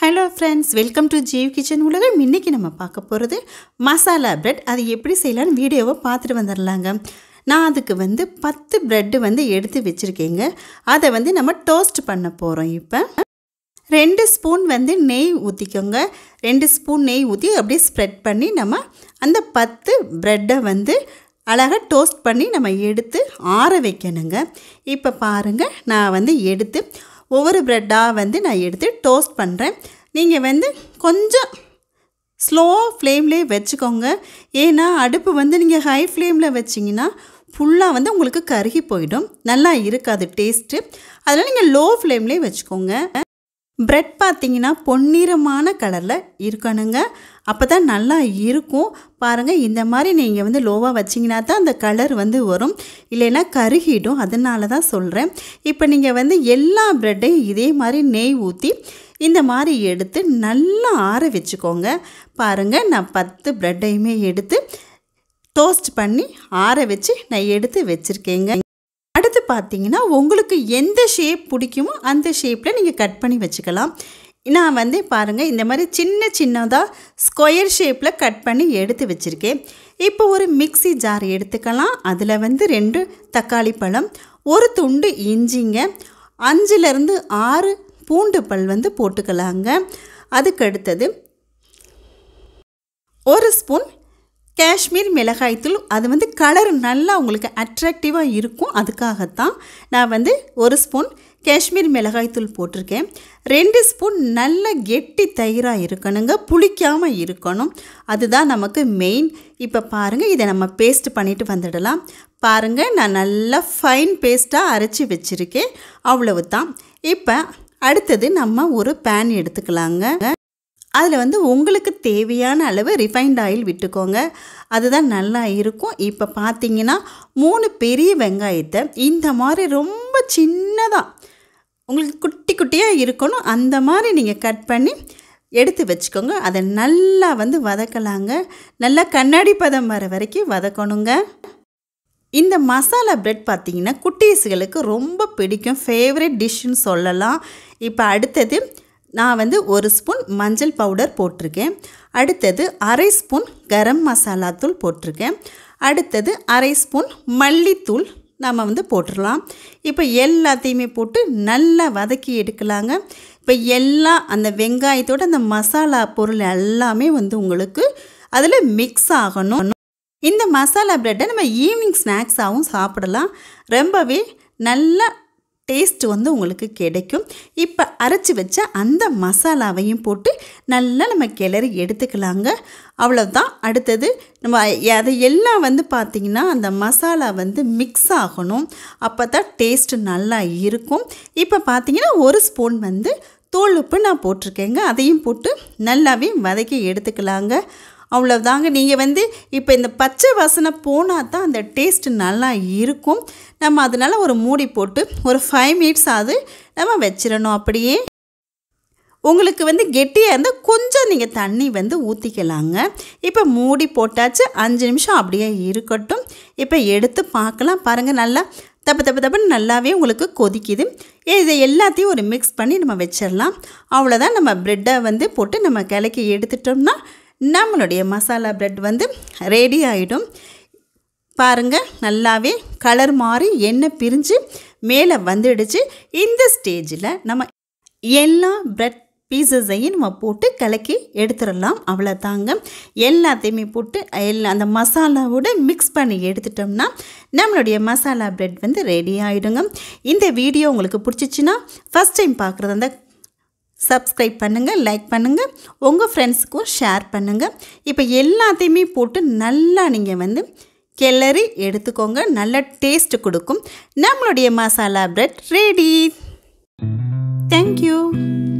hello friends welcome to Jeev kitchen உலகம் இன்றைக்கி நம்ம பார்க்க போகிறது மசாலா பிரெட் அது எப்படி செய்யலான்னு வீடியோவை பார்த்துட்டு வந்துடலாங்க நான் அதுக்கு வந்து பத்து ப்ரெட்டு வந்து எடுத்து வச்சுருக்கேங்க அதை வந்து நம்ம டோஸ்ட் பண்ண போகிறோம் இப்போ ரெண்டு ஸ்பூன் வந்து நெய் ஊற்றிக்கோங்க ரெண்டு ஸ்பூன் நெய் ஊற்றி அப்படியே ஸ்ப்ரெட் பண்ணி நம்ம அந்த பத்து ப்ரெட்டை வந்து அழகாக டோஸ்ட் பண்ணி நம்ம எடுத்து ஆற வைக்கணுங்க இப்போ பாருங்கள் நான் வந்து எடுத்து ஒவ்வொரு ப்ரெட்டாக வந்து நான் எடுத்து டோஸ்ட் பண்ணுறேன் நீங்கள் வந்து கொஞ்சம் ஸ்லோ ஃப்ளேம்லேயே வச்சுக்கோங்க ஏன்னா அடுப்பு வந்து நீங்கள் ஹை ஃப்ளேமில் வச்சிங்கன்னா ஃபுல்லாக வந்து உங்களுக்கு கருகி போயிடும் நல்லா இருக்காது டேஸ்ட்டு அதனால் நீங்கள் லோ ஃப்ளேம்லேயே வச்சுக்கோங்க ப்ரெட் பார்த்தீங்கன்னா பொன்னிறமான கலரில் இருக்கணுங்க அப்போ தான் நல்லா இருக்கும் பாருங்கள் இந்த மாதிரி நீங்கள் வந்து லோவாக வச்சிங்கன்னா தான் அந்த கலர் வந்து வரும் இல்லைன்னா கருகிடும் அதனால தான் சொல்கிறேன் இப்போ நீங்கள் வந்து எல்லா ப்ரெட்டையும் இதே மாதிரி நெய் ஊற்றி இந்த மாதிரி எடுத்து நல்லா ஆற வச்சுக்கோங்க பாருங்கள் நான் பத்து ப்ரெட்டையுமே எடுத்து டோஸ்ட் பண்ணி ஆற வச்சு நான் எடுத்து வச்சுருக்கேங்க அடுத்து பார்த்தீங்கன்னா உங்களுக்கு எந்த ஷேப் பிடிக்குமோ அந்த ஷேப்பில் நீங்கள் கட் பண்ணி வச்சுக்கலாம் நான் வந்து பாருங்கள் இந்த மாதிரி சின்ன சின்னதாக ஸ்கொயர் ஷேப்பில் கட் பண்ணி எடுத்து வச்சுருக்கேன் இப்போ ஒரு மிக்சி ஜார் எடுத்துக்கலாம் அதில் வந்து ரெண்டு தக்காளி பழம் ஒரு துண்டு இஞ்சிங்க அஞ்சுலேருந்து ஆறு பூண்டு பல் வந்து போட்டுக்கலாங்க அதுக்கு அடுத்தது ஒரு ஸ்பூன் காஷ்மீர் மிளகாய்த்தூள் அது வந்து கலர் நல்லா உங்களுக்கு அட்ராக்டிவாக இருக்கும் அதுக்காகத்தான் நான் வந்து ஒரு ஸ்பூன் காஷ்மீர் மிளகாய்த்தூள் போட்டிருக்கேன் ரெண்டு ஸ்பூன் நல்ல கெட்டி தயிராக இருக்கணுங்க புளிக்காமல் இருக்கணும் அதுதான் நமக்கு மெயின் இப்போ பாருங்கள் இதை நம்ம பேஸ்ட் பண்ணிவிட்டு வந்துடலாம் பாருங்கள் நான் நல்லா ஃபைன் பேஸ்ட்டாக அரைச்சி வச்சுருக்கேன் அவ்வளவு தான் இப்போ அடுத்தது நம்ம ஒரு பேன் எடுத்துக்கலாங்க அதில் வந்து உங்களுக்கு தேவையான அளவு ரிஃபைண்ட் ஆயில் விட்டுக்கோங்க அதுதான் நல்லா இருக்கும் இப்போ பார்த்தீங்கன்னா மூணு பெரிய வெங்காயத்தை இந்த மாதிரி ரொம்ப சின்னதாக உங்களுக்கு குட்டி குட்டியாக இருக்கணும் அந்த மாதிரி நீங்கள் கட் பண்ணி எடுத்து வச்சுக்கோங்க அதை நல்லா வந்து வதக்கலாங்க நல்லா கண்ணாடி பதம் வர வரைக்கும் வதக்கணுங்க இந்த மசாலா பிரெட் பார்த்திங்கன்னா குட்டீஸுகளுக்கு ரொம்ப பிடிக்கும் ஃபேவரட் டிஷ்ஷுன்னு சொல்லலாம் இப்போ அடுத்தது நான் வந்து ஒரு ஸ்பூன் மஞ்சள் பவுடர் போட்டிருக்கேன் அடுத்தது அரை ஸ்பூன் கரம் மசாலா தூள் போட்டிருக்கேன் அடுத்தது அரை ஸ்பூன் மல்லித்தூள் நம்ம வந்து போட்டுடலாம் இப்போ எல்லாத்தையுமே போட்டு நல்லா வதக்கி எடுக்கலாங்க இப்போ எல்லாம் அந்த வெங்காயத்தோட அந்த மசாலா பொருள் எல்லாமே வந்து உங்களுக்கு அதில் மிக்ஸ் ஆகணும் இந்த மசாலா ப்ரெட்டை நம்ம ஈவினிங் ஸ்நாக்ஸாகவும் சாப்பிடலாம் ரொம்பவே நல்ல டேஸ்ட் வந்து உங்களுக்கு கிடைக்கும் இப்போ அரைச்சி வச்ச அந்த மசாலாவையும் போட்டு நல்லா நம்ம கிளறி எடுத்துக்கலாங்க அவ்வளோதான் அடுத்தது நம்ம அதை எல்லாம் வந்து பார்த்திங்கன்னா அந்த மசாலா வந்து மிக்ஸ் ஆகணும் அப்போ தான் டேஸ்ட்டு நல்லா இருக்கும் இப்போ பார்த்திங்கன்னா ஒரு ஸ்பூன் வந்து தூள் உப்பு நான் போட்டிருக்கேங்க அதையும் போட்டு நல்லாவே வதக்கி எடுத்துக்கலாங்க அவ்வளோதாங்க நீங்கள் வந்து இப்போ இந்த பச்சை வாசனை போனால் தான் அந்த டேஸ்ட் நல்லா இருக்கும் நம்ம அதனால் ஒரு மூடி போட்டு ஒரு ஃபைவ் மினிட்ஸ் ஆகுது நம்ம வச்சிடணும் அப்படியே உங்களுக்கு வந்து கெட்டியாக இருந்தால் கொஞ்சம் நீங்கள் தண்ணி வந்து ஊற்றிக்கலாங்க இப்போ மூடி போட்டாச்சு அஞ்சு நிமிஷம் அப்படியே இருக்கட்டும் இப்போ எடுத்து பார்க்கலாம் பாருங்கள் நல்லா தப்பு தப்பு தப்புன்னு நல்லாவே உங்களுக்கு கொதிக்குது இதை எல்லாத்தையும் ஒரு மிக்ஸ் பண்ணி நம்ம வச்சிடலாம் அவ்வளோதான் நம்ம ப்ரெட்டை வந்து போட்டு நம்ம கிளக்கி எடுத்துட்டோம்னா நம்மளுடைய மசாலா ப்ரெட் வந்து ரெடி ஆகிடும் பாருங்கள் நல்லாவே கலர் மாறி எண்ணெய் பிரிஞ்சு மேலே வந்துடுச்சு இந்த ஸ்டேஜில் நம்ம எல்லா ப்ரெட் பீசஸையும் நம்ம போட்டு கலக்கி எடுத்துடலாம் அவ்வளோதாங்க எல்லாத்தையுமே போட்டு எல்லா அந்த மசாலாவோட மிக்ஸ் பண்ணி எடுத்துட்டோம்னா நம்மளுடைய மசாலா ப்ரெட் வந்து ரெடி ஆகிடுங்க இந்த வீடியோ உங்களுக்கு பிடிச்சிச்சின்னா ஃபஸ்ட் டைம் பார்க்குறது அந்த சப்ஸ்கிரைப் பண்ணுங்கள் லைக் பண்ணுங்கள் உங்கள் ஃப்ரெண்ட்ஸுக்கும் ஷேர் பண்ணுங்கள் இப்போ எல்லாத்தையுமே போட்டு நல்லா நீங்கள் வந்து கிளறி எடுத்துக்கோங்க நல்ல டேஸ்ட் கொடுக்கும் நம்மளுடைய மசாலா பிரெட் ரெடி தேங்க்யூ